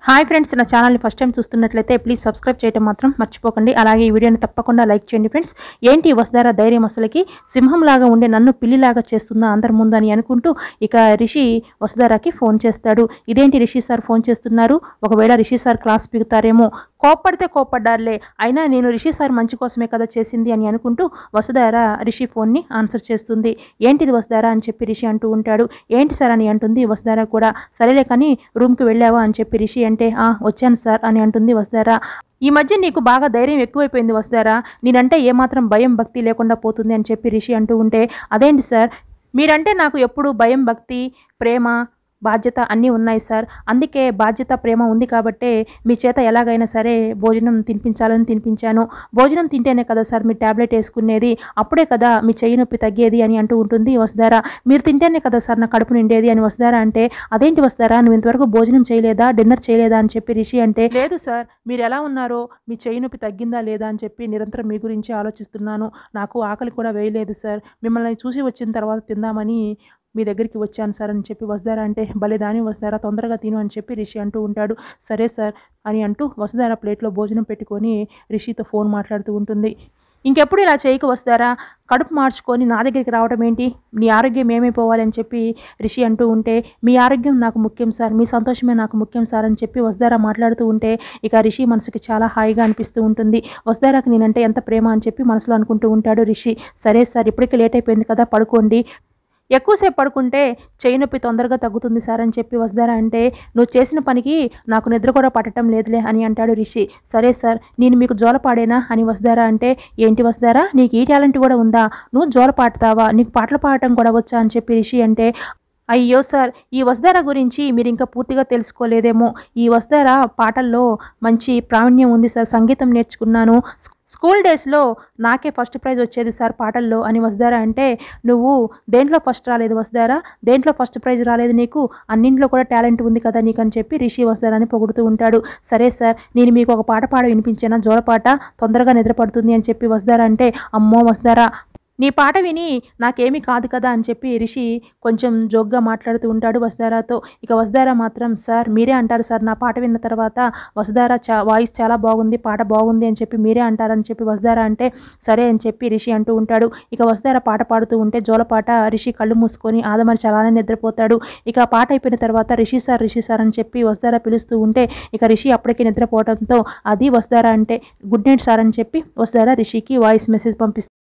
hi friends నా ఛానల్ని first time చూస్తున్నట్లయితే ప్లీజ్ సబ్స్క్రైబ్ చేయడం మాత్రం మర్చిపోకండి అలాగే ఈ వీడియోని తప్పకుండా లైక్ చేయండి ఫ్రెండ్స్ ఏంటి వసుధార ధైర్యం అసలుకి సింహంలాగా ఉండే నన్ను పిల్లిలాగా చేస్తుందా అందరి ముందు అని అనుకుంటూ ఇక రిషి వసుధారకి ఫోన్ చేస్తాడు ఇదేంటి రిషి సార్ ఫోన్ చేస్తున్నారు ఒకవేళ రిషి సార్ క్లాస్ పీగుతారేమో కోప్పడితే కోప్పడ్డారులే అయినా నేను రిషి సార్ మంచి కోసమే కదా చేసింది అని అనుకుంటూ వసుధార రిషి ఫోన్ని ఆన్సర్ చేస్తుంది ఏంటిది వసుధార అని చెప్పి రిషి అంటూ ఉంటాడు ఏంటి సార్ అని అంటుంది వసుధార కూడా సరేలే కానీ రూమ్కి వెళ్ళావా అని చెప్పి రిషి అంటే ఆ వచ్చాను సార్ అని అంటుంది వసుధార ఈ మధ్య నీకు బాగా ధైర్యం ఎక్కువైపోయింది వసుధారా నేనంటే ఏమాత్రం భయం భక్తి లేకుండా పోతుంది అని చెప్పి రిషి అంటూ ఉంటే అదేంటి సార్ మీరంటే నాకు ఎప్పుడు భయం భక్తి ప్రేమ బాధ్యత అన్నీ ఉన్నాయి సార్ అందుకే బాధ్యత ప్రేమ ఉంది కాబట్టే మీ చేత ఎలాగైనా సరే భోజనం తినిపించాలని తినిపించాను భోజనం తింటేనే కదా సార్ మీరు ట్యాబ్లెట్ వేసుకునేది అప్పుడే కదా మీ చెయ్యి నొప్పి తగ్గేది అని అంటూ ఉంటుంది వసుధారా మీరు తింటేనే కదా సార్ నా కడుపు నిండేది అని వసుధారా అంటే అదేంటి వస్తారా నువ్వు ఇంతవరకు భోజనం చేయలేదా డిన్నర్ చేయలేదా అని చెప్పి రిషి అంటే లేదు సార్ మీరు ఎలా ఉన్నారో మీ చెయ్యి నొప్పి తగ్గిందా లేదా అని చెప్పి నిరంతరం మీ గురించి ఆలోచిస్తున్నాను నాకు ఆకలి కూడా వేయలేదు సార్ మిమ్మల్ని చూసి వచ్చిన తర్వాత తిందామని మీ దగ్గరికి వచ్చాను సార్ అని చెప్పి వసుధారా అంటే భలే దాని వసుధారా తొందరగా తిను అని చెప్పి రిషి అంటూ ఉంటాడు సరే సార్ అని అంటూ వసుధార ప్లేట్లో భోజనం పెట్టుకొని రిషితో ఫోన్ మాట్లాడుతూ ఉంటుంది ఇంకెప్పుడు ఇలా చేయకు వస్తారా కడుపు మార్చుకొని నా దగ్గరికి రావడం ఏంటి నీ ఆరోగ్యం ఏమైపోవాలి అని చెప్పి రిషి అంటూ ఉంటే మీ ఆరోగ్యం నాకు ముఖ్యం సార్ మీ సంతోషమే నాకు ముఖ్యం సార్ అని చెప్పి వసుధారా మాట్లాడుతూ ఉంటే ఇక రిషి మనసుకి చాలా హాయిగా అనిపిస్తూ ఉంటుంది వసుధారాకి నేనంటే ఎంత ప్రేమ అని చెప్పి మనసులో అనుకుంటూ ఉంటాడు రిషి సరే సార్ ఇప్పటికే లేట్ అయిపోయింది కదా పడుకోండి ఎక్కువసేపు పడుకుంటే చెయ్యి నొప్పి తొందరగా తగ్గుతుంది సార్ అని చెప్పి వస్తారా అంటే నువ్వు చేసిన పనికి నాకు నిద్ర కూడా పట్టడం లేదులే అని అంటాడు రిషి సరే సార్ నేను మీకు జోలపాడేనా అని వస్తారా అంటే ఏంటి వస్తారా నీకు ఈ టాలెంట్ కూడా ఉందా నువ్వు జోల పాడతావా నీకు పాటలు పాడటం కూడా వచ్చా అని చెప్పి రిషి అంటే అయ్యో సార్ ఈ వసుధార గురించి మీరు ఇంకా పూర్తిగా తెలుసుకోలేదేమో ఈ వసుధార పాటల్లో మంచి ప్రావీణ్యం ఉంది సార్ సంగీతం నేర్చుకున్నాను స్కూల్ డేస్లో నాకే ఫస్ట్ ప్రైజ్ వచ్చేది సార్ పాటల్లో అని వసుధారా అంటే నువ్వు దేంట్లో ఫస్ట్ రాలేదు వసుధారా దేంట్లో ఫస్ట్ ప్రైజ్ రాలేదు నీకు అన్నింట్లో కూడా టాలెంట్ ఉంది కదా నీకు అని చెప్పి రిషి వసుధారాని పొగుడుతూ ఉంటాడు సరే సార్ నేను మీకు ఒక పాట పాడ వినిపించానా జోలపాట తొందరగా నిద్రపడుతుంది అని చెప్పి వసుధారా అంటే అమ్మో వసుధారా నీ పాట విని నాకేమీ కాదు కదా అని చెప్పి రిషి కొంచెం జోగ్గా మాట్లాడుతూ ఉంటాడు వసుధారాతో ఇక వసుధార మాత్రం సార్ మీరే అంటారు సార్ నా పాట విన్న తర్వాత వసుధార చా వాయిస్ చాలా బాగుంది పాట బాగుంది అని చెప్పి మీరే అంటారని చెప్పి వసుధార అంటే సరే అని చెప్పి రిషి అంటూ ఉంటాడు ఇక వసుధార పాట పాడుతూ ఉంటే జోలపాట రిషి కళ్ళు మూసుకొని ఆదమరి చాలానే నిద్రపోతాడు ఇక ఆ పాట అయిపోయిన తర్వాత రిషి సార్ రిషి సార్ అని చెప్పి వసుధార పిలుస్తూ ఉంటే ఇక రిషి అప్పటికే నిద్రపోవడంతో అది వసుధార అంటే గుడ్ నైట్ సార్ అని చెప్పి వసుధార రిషికి వాయిస్ మెసేజ్ పంపిస్తుంది